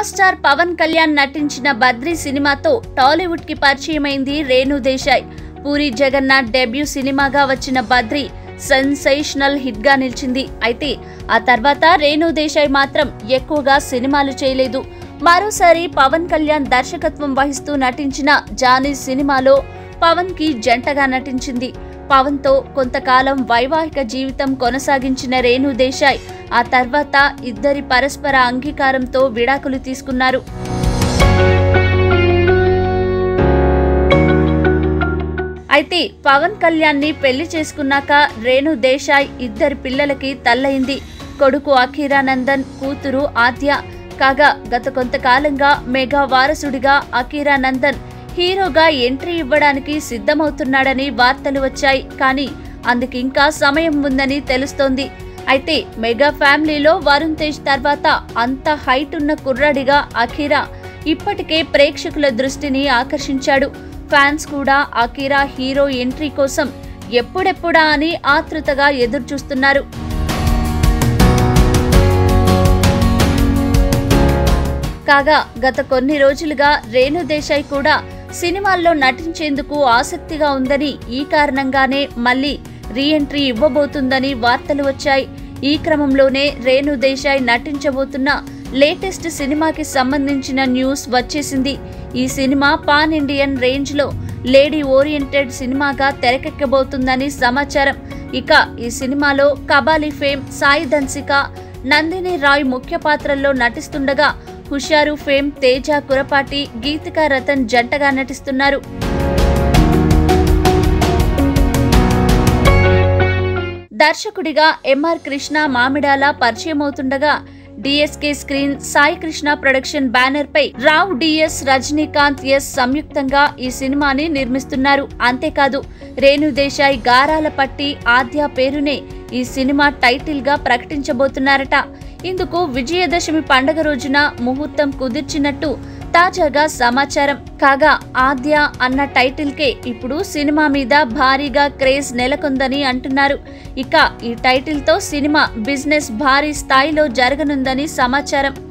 power star Pawan Kalyan నటించిన బద్రీ సినిమాతో Tollywood కి పరిచయమైంది రేణు దేశాయ్ పూరి జగన్నాథ్ డెబ్యూ సినిమాగా వచ్చిన బద్రీ సెన్సేషనల్ హిట్ గా నిలిచింది అయితే ఆ తర్వాత రేణు దేశాయ్ మాత్రం ఎక్కువగా సినిమాలు చేయలేదు మరోసారి పవన్ కళ్యాణ్ దర్శకత్వం వహిస్తూ నటించిన జానీ సినిమాలో పవన్ కి జంటగా నటించింది పవన్ తో కొంతకాలం వైవాహిక జీవితం కొనసాగించిన రేణు దేశాయ్ ఆ తర్వాత ఇద్దరి పరస్పర అంగీకారంతో విడాకులు తీసుకున్నారు అయితే పవన్ కళ్యాణ్ ని పెళ్లి చేసుకున్నాక రేణు దేశాయ్ ఇద్దరి పిల్లలకి తల్లయింది కొడుకు అఖీరానందన్ కూతురు ఆద్య కాగా గత కొంతకాలంగా మెగా వారసుడిగా అఖీరానందన్ హీరోగా ఎంట్రీ ఇవ్వడానికి సిద్ధమవుతున్నాడని వార్తలు వచ్చాయి కానీ అందుకింకా సమయం ఉందని తెలుస్తోంది అయితే మెగా ఫ్యామిలీలో వరుణ్ తేజ్ తర్వాత అంత హైట్ ఉన్న కుర్రాడిగా అఖీరా ఇప్పటికే ప్రేక్షకుల దృష్టిని ఆకర్షించాడు ఫ్యాన్స్ కూడా అఖీరా హీరో ఎంట్రీ కోసం ఎప్పుడెప్పుడా అని ఆతృతగా ఎదురుచూస్తున్నారు కాగా గత కొన్ని రోజులుగా రేణు దేశాయ్ కూడా సినిమాల్లో నటించేందుకు ఆసక్తిగా ఉందని ఈ కారణంగానే మళ్ళీ రీ ఎంట్రీ ఇవ్వబోతుందని వార్తలు వచ్చాయి ఈ క్రమంలోనే రేణు దేశాయ్ నటించబోతున్న లేటెస్ట్ సినిమాకి సంబంధించిన న్యూస్ వచ్చేసింది ఈ సినిమా పాన్ ఇండియన్ రేంజ్ లో లేడీ ఓరియంటెడ్ సినిమాగా తెరకెక్కబోతుందని సమాచారం ఇక ఈ సినిమాలో కబాలి ఫేమ్ సాయి ధన్సిక నందిని రాయ్ ముఖ్య పాత్రల్లో నటిస్తుండగా హుషారు ఫేమ్ తేజ కురపాటి గీతికా రతన్ జంటగా నటిస్తున్నారు దర్శకుడిగా ఎంఆర్ కృష్ణ మామిడాల పరిచయమవుతుండగా D S K screen Sai Krishna production banner పై రావ్ డిఎస్ రజనీకాంత్ ఎస్ సంయుక్తంగా ఈ సినిమాని నిర్మిస్తున్నారు అంతేకాదు రేణు దేశాయ్ గారాల పట్టి ఆద్య పేరునే ఈ సినిమా టైటిల్ గా ప్రకటించబోతున్నారట ఇందుకు విజయదశమి పండగ రోజున ముహూర్తం కుదిర్చినట్టు తాజాగా సమాచారం కాగా ఆద్య అన్న టైటిల్ కే ఇప్పుడు సినిమా మీద భారీగా క్రేజ్ నెలకొందని అంటున్నారు ఇక ఈ టైటిల్ తో సినిమా బిజినెస్ భారీ స్థాయిలో జరగనుందని సమాచారం